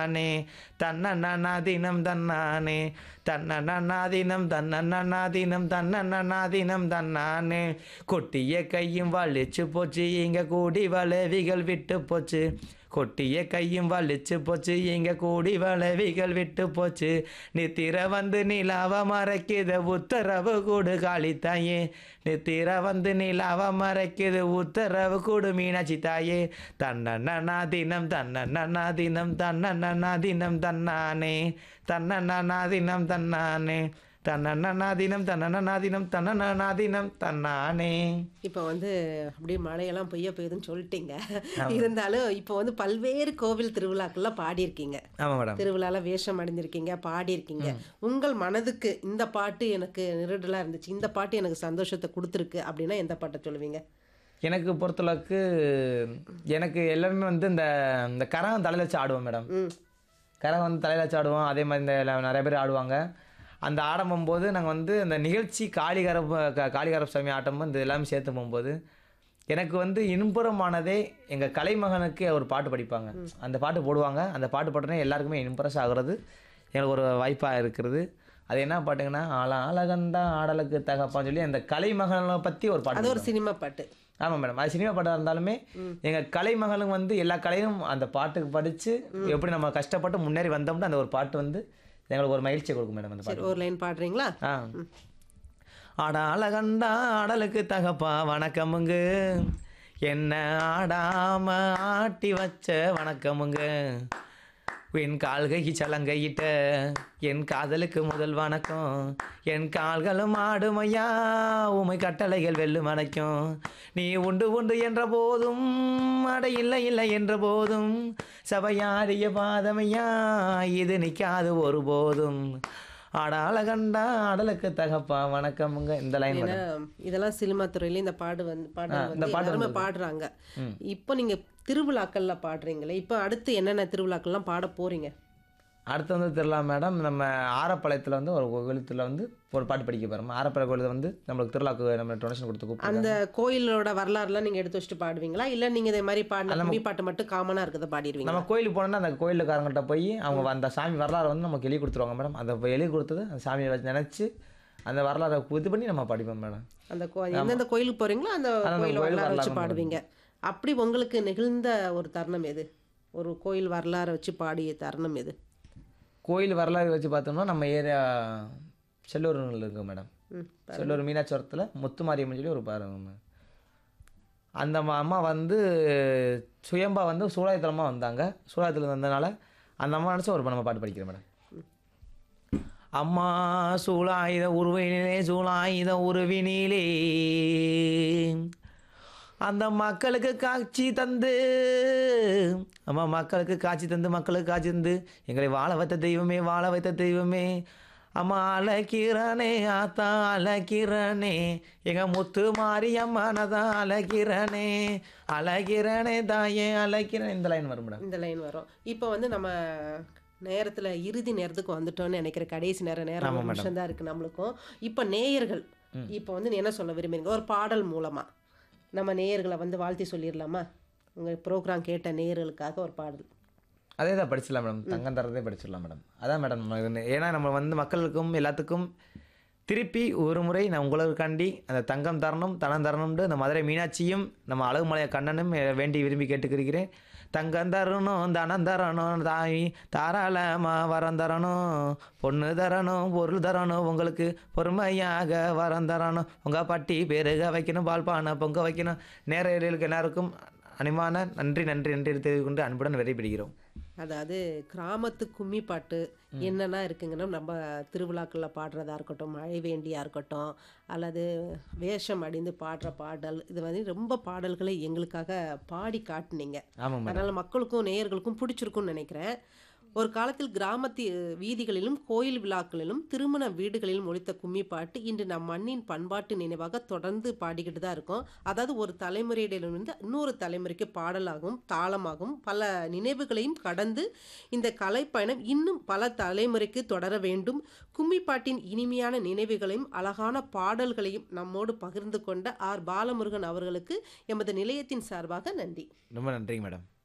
தானே தன்னன்னாதீனம் தன்னானே தன்னன்னாதீனம் தன்னன்னாதீனம் தன்னன்னாதீனம் தன்னானே கொட்டிய கையும் வலிச்சு போச்சு இங்க கூடி வளவிகள் விட்டு போச்சு கொட்டிய கையும் வலிச்சு போச்சு இங்க கூடி வளவிகள் விட்டு போச்சு நித்திர வந்து நிலாவ மறைக்குது உத்தரவு கூடு காளித்தாயே நித்திர வந்து நிலாவ மறைக்குது உத்தரவு கூடு மீனாட்சி தாயே தன்னன்னா தினம் தன்னன்னா தினம் தன்னன்னா தினம் தன்னானே தன்னன்னா தினம் தன்னானே தன்னன்னா தினம் தன்னன்னா தினம் தன்னன்னா தினம் தன்னானே இப்போ வந்து அப்படியே மழையெல்லாம் பெய்ய பெய்யுதுன்னு சொல்லிட்டீங்க இருந்தாலும் இப்போ வந்து பல்வேறு கோவில் திருவிழாக்கள்லாம் பாடியிருக்கீங்க ஆமாம் மேடம் திருவிழால வேஷம் அடைஞ்சிருக்கீங்க பாடியிருக்கீங்க உங்கள் மனதுக்கு இந்த பாட்டு எனக்கு நிருடலாக இருந்துச்சு இந்த பாட்டு எனக்கு சந்தோஷத்தை கொடுத்துருக்கு அப்படின்னா எந்த பாட்டை சொல்லுவீங்க எனக்கு பொறுத்தளவுக்கு எனக்கு எல்லாமே வந்து இந்த இந்த கரகம் தலையில் வச்சு ஆடுவோம் மேடம் ம் கரகம் வந்து தலையில் வச்சு ஆடுவோம் அதே மாதிரி இந்த எல்லாம் நிறைய பேர் ஆடுவாங்க அந்த ஆடம் போகும்போது நாங்கள் வந்து அந்த நிகழ்ச்சி காளிகரப்ப க காளிகரப் சாமி ஆட்டம் இந்த எல்லாமே சேர்த்து போகும்போது எனக்கு வந்து இன்புறமானதே எங்கள் கலைமகனுக்கு ஒரு பாட்டு படிப்பாங்க அந்த பாட்டு போடுவாங்க அந்த பாட்டு பாட்டுனா எல்லாருக்குமே இம்ப்ரெஸ் ஆகுறது எனக்கு ஒரு வாய்ப்பாக இருக்கிறது அது என்ன பாட்டுங்கன்னா ஆள அழகந்தா ஆடலுக்கு தகப்பான்னு சொல்லி அந்த கலைமகனை பற்றி ஒரு பாட்டு அது ஒரு சினிமா பாட்டு ஆமாம் மேடம் அது சினிமா பாட்டாக இருந்தாலுமே எங்கள் கலைமகளும் வந்து எல்லா கலையும் அந்த பாட்டுக்கு படித்து எப்படி நம்ம கஷ்டப்பட்டு முன்னேறி வந்தோம்னா அந்த ஒரு பாட்டு வந்து எங்களுக்கு ஒரு மகிழ்ச்சியை கொடுக்கும் மேடம் அந்த பாட்டு சரி ஒரு லைன் பாடுறீங்களா ஆ ஆட அழகண்டா ஆடலுக்கு தகப்பா வணக்கமுங்க என்ன ஆடாம ஆட்டி வச்ச வணக்கமுங்க என் கால்கைக்கு சலங்கையிட்ட என் காதலுக்கு முதல் வணக்கம் என் கால்களும் ஆடுமையா உமை கட்டளைகள் வெல்லும் வணக்கம் நீ உண்டு உண்டு என்ற போதும் அட இல்லை இல்லை என்ற போதும் சபையாடிய பாதமையா இது நிற்காது ஒருபோதும் ஆட அழகண்டா ஆடலுக்கு தகப்பா வணக்கமுங்க இந்த லைன் ஏன்னா இதெல்லாம் சினிமா துறையில இந்த பாடு வந்து பாடல் இந்த வந்து பாட்டு எல்லாருமே பாடுறாங்க இப்போ நீங்க திருவிழாக்கள்ல பாடுறீங்களே இப்போ அடுத்து என்னென்ன திருவிழாக்கள்லாம் பாட போறீங்க அடுத்து வந்து திருவிழா மேடம் நம்ம ஆரப்பாளையத்தில் வந்து ஒரு கோயிலத்தில் வந்து ஒரு பாட்டு படிக்க போகிறோம் ஆரப்பாளைய கோயிலில் வந்து நம்மளுக்கு திருவிழாக்கு நம்ம டொனேஷன் கொடுத்து கூப்பிட்டு அந்த கோயிலோட வரலாறுலாம் நீங்க எடுத்து வச்சுட்டு பாடுவீங்களா இல்ல நீங்க இதே மாதிரி பாடின கும்மி பாட்டு மட்டும் காமனா இருக்கிறத பாடிடுவீங்க நம்ம கோயிலுக்கு போனோம்னா அந்த கோயிலுக்காரங்கிட்ட போய் அவங்க அந்த சாமி வரலாறு வந்து நமக்கு எழுதி கொடுத்துருவாங்க மேடம் அதை போய் எழுதி கொடுத்தது அந்த சாமியை வச்சு நினச்சி அந்த வரலாறை இது பண்ணி நம்ம படிப்போம் மேடம் அந்த கோ எந்தெந்த கோயிலுக்கு போறீங்களோ அந்த அந்த கோயில் கோயில் வரலாறு வச்சு வரலாறு பாடுவீங்க அப்படி உங்களுக்கு நிகழ்ந்த ஒரு தருணம் எது ஒரு கோயில் வரலாறை வச்சு பாடிய தருணம் எது கோயில் வரலாறு வச்சு பார்த்தோம்னா நம்ம ஏரியா செல்லூரில் இருக்கு மேடம் ம் செல்லூர் மீனாட்சிபுரத்தில் முத்துமாரியம்மன் சொல்லி ஒரு பாருங்க அந்த ம- அம்மா வந்து சுயம்பா வந்து சூழாயத்தலமாக வந்தாங்க சூழாயத்தில் வந்தனால அந்த அம்மா நினச்சி ஒரு நம்ம பாட்டு படிக்கிறேன் மேடம் அம்மா சூழாயுத உருவினிலே சூழாயுத உருவினிலே அந்த மக்களுக்கு காட்சி தந்து அம்மா மக்களுக்கு காட்சி தந்து மக்களுக்கு காட்சி தந்து எங்களை வாழ வைத்த தெய்வமே வாழ வைத்த தெய்வமே அம்மா அழகிறனே ஆத்தா அழகிறனே எங்க முத்து மாரியம்மனை தான் அழகிறனே அழகிறனே தாயே அழகிறேன் இந்த லைன் வரும் மேடம் இந்த லைன் வரும் இப்போ வந்து நம்ம நேரத்துல இறுதி நேரத்துக்கு வந்துட்டோம்னு நினைக்கிறேன் கடைசி நேரம் நேரம் ஒரு நிமிஷம் தான் இருக்கு நம்மளுக்கும் இப்போ நேயர்கள் இப்போ வந்து நீ என்ன சொல்ல விரும்புறீங்க ஒரு பாடல் மூலமா நம்ம நேயர்களை வந்து வாழ்த்தி சொல்லிடலாமா உங்க ப்ரோக்ராம் கேட்ட நேயர்களுக்காக ஒரு பாடல் அதே தான் படிச்சிடலாம் மேடம் தங்கம் தரதே படிச்சிடலாம் மேடம் அதான் மேடம் நம்ம இது- ஏன்னா நம்ம வந்து மக்களுக்கும் எல்லாத்துக்கும் திருப்பி ஒரு முறை நான் உங்களுக்காண்டி அந்த தங்கம் தரணும் தனம் தரணும்னு இந்த மதுரை மீனாட்சியும் நம்ம அழகுமலைய கண்ணனும் எ- வேண்டி விரும்பி கேட்டுக்கிறேன் தங்கம் தரணும் தனம் தரணும் தாய் தாராளமா வரம் தரணும் பொண்ணு தரணும் பொருள் தரணும் உங்களுக்கு பொறுமையாக வரம் தரணும் உங்கள் பட்டி பெருக வைக்கணும் பால்பானை பொங்க வைக்கணும் நேரர்களுக்கு எல்லாருக்கும் அனிமான நன்றி நன்றி நன்றி தெரிவித்துக் கொண்டு அன்புடன் விடைபெறுகிறோம் அதாவது கிராமத்து கும்மி பாட்டு என்னென்ன இருக்குங்கன்னா நம்ம திருவிழாக்களில் பாடுறதா இருக்கட்டும் மழை வேண்டியா இருக்கட்டும் அல்லது வேஷம் அடிந்து பாடுற பாடல் இது வந்து ரொம்ப பாடல்களை எங்களுக்காக பாடி காட்டுனீங்க ஆமாம் மேடம் அதனால் மக்களுக்கும் நேயர்களுக்கும் பிடிச்சிருக்கும்னு நினைக்கிறேன் ஒரு காலத்தில் கிராமத்து வீதிகளிலும் கோயில் விழாக்களிலும் திருமண வீடுகளிலும் ஒலித்த கும்மி பாட்டு இன்று நம் மண்ணின் பண்பாட்டு நினைவாக தொடர்ந்து பாடிக்கிட்டு தான் இருக்கும் அதாவது ஒரு தலைமுறையிலிருந்து இன்னொரு தலைமுறைக்கு பாடலாகவும் தாளமாகவும் பல நினைவுகளையும் கடந்து இந்த கலைப்பயணம் இன்னும் பல தலைமுறைக்கு தொடர வேண்டும் கும்மி பாட்டின் இனிமையான நினைவுகளையும் அழகான பாடல்களையும் நம்மோடு பகிர்ந்து கொண்ட ஆர் பாலமுருகன் அவர்களுக்கு எமது நிலையத்தின் சார்பாக நன்றி ரொம்ப நன்றிங்க மேடம்